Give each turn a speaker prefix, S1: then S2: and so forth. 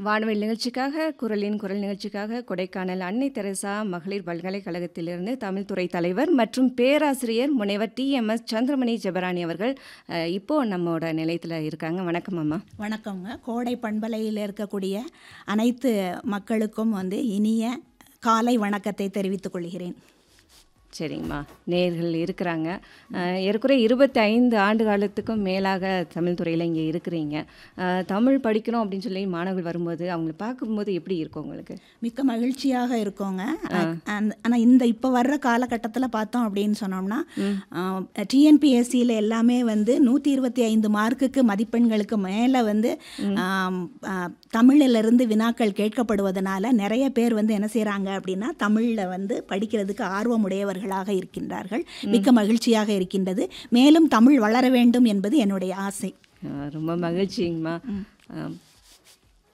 S1: வானவில் நிகழ்ச்சிக்காக குரலின் குரல் நிகழ்ச்சிக்காக கொடைக்கானல் அன்னை தெரசா மகளிர் பல்கலைக்கழகத்திலிருந்து தமிழ் துறை தலைவர் மற்றும் பேராசிரியர் முனைவர் T M S Chandramani Jebarani அவர்கள் அஹ், இப்போ நம்மோட நிலையத்தில் இருக்காங்க வணக்கம் அம்மா
S2: வணக்கங்க கோடை பண்பலையில் இருக்கக்கூடிய அனைத்து மக்களுக்கும் வந்து இனிய காலை வணக்கத்தை தெரிவித்துக் கொள்கிறேன்
S1: சரிங்கம்மா நேர்கள் இருக்கிறாங்க அஹ், ஏறக்குறைய இருபத்தி ஐந்து ஆண்டு காலத்துக்கும் மேலாக தமிழ் துறையில் இங்கே இருக்கிறீங்க அஹ், தமிழ் படிக்கணும் அப்படின்னு சொல்லி மாணவர்கள் வரும்போது அவங்கள பார்க்கும்போது எப்படி இருக்கும் உங்களுக்கு
S2: மிக்க மகிழ்ச்சியாக இருக்கோங்க ஆனால் இந்த இப்போ வர்ற காலகட்டத்தில் பார்த்தோம் அப்படின்னு சொன்னோம்னா டிஎன்பிஎஸ்சியில் எல்லாமே வந்து நூற்றி இருபத்தி ஐந்து மார்க்குக்கு மதிப்பெண்களுக்கு மேலே வந்து ஆம், ஆ, தமிழிலிருந்து வினாக்கள் கேட்கப்படுவதனால நிறைய பேர் வந்து என்ன செய்கிறாங்க அப்படின்னா தமிழில் வந்து படிக்கிறதுக்கு ஆர்வமுடையவர்களாக இருக்கின்றார்கள் மிக்க மகிழ்ச்சியாக இருக்கின்றது மேலும் தமிழ் வளர வேண்டும் என்பது என்னுடைய ஆசை
S1: அஹ், ரொம்ப மகிழ்ச்சிங்கம்மா அஹ்,